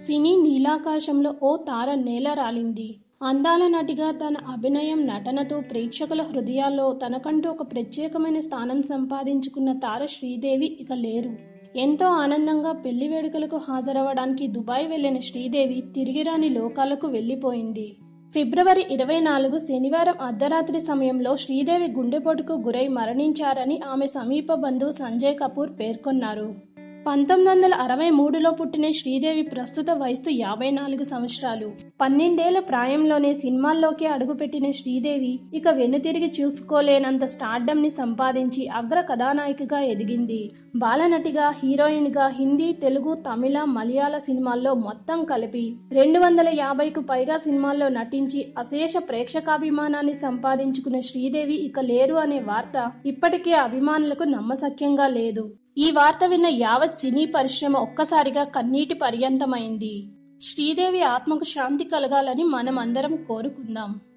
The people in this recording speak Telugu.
సినీ నీలాకాశంలో ఓ తార నేల రాలింది అందాల నటిగా తన అభినయం నటనతో ప్రేక్షకుల హృదయాల్లో తనకంటూ ఒక ప్రత్యేకమైన స్థానం సంపాదించుకున్న తార శ్రీదేవి ఇక లేరు ఎంతో ఆనందంగా పెళ్లి వేడుకలకు హాజరవడానికి దుబాయ్ వెళ్లిన శ్రీదేవి తిరిగిరాని లోకాలకు వెళ్లిపోయింది ఫిబ్రవరి ఇరవై నాలుగు శనివారం అర్ధరాత్రి సమయంలో శ్రీదేవి గుండెపోటుకు గురై మరణించారని ఆమె సమీప బంధువు సంజయ్ కపూర్ పేర్కొన్నారు పంతొమ్మిది వందల అరవై మూడులో పుట్టిన శ్రీదేవి ప్రస్తుత వయసు యాభై నాలుగు సంవత్సరాలు పన్నెండేళ్ల ప్రాయంలోనే సినిమాల్లోకి అడుగుపెట్టిన శ్రీదేవి ఇక వెనుతిరిగి చూసుకోలేనంత స్టార్డమ్ ని సంపాదించి అగ్ర కథానాయికగా ఎదిగింది బాలనటిగా హీరోయిన్ గా హిందీ తెలుగు తమిళ మలయాళ సినిమాల్లో మొత్తం కలిపి రెండు వందల యాభైకు పైగా సినిమాల్లో నటించి అశేష ప్రేక్షకాభిమానాన్ని సంపాదించుకున్న శ్రీదేవి ఇక లేరు అనే వార్త ఇప్పటికీ అభిమానులకు నమ్మశక్యంగా లేదు ఈ వార్త విన్న యావత్ సినీ పరిశ్రమ ఒక్కసారిగా కన్నీటి పర్యంతమైంది శ్రీదేవి ఆత్మకు శాంతి కలగాలని మనం అందరం కోరుకుందాం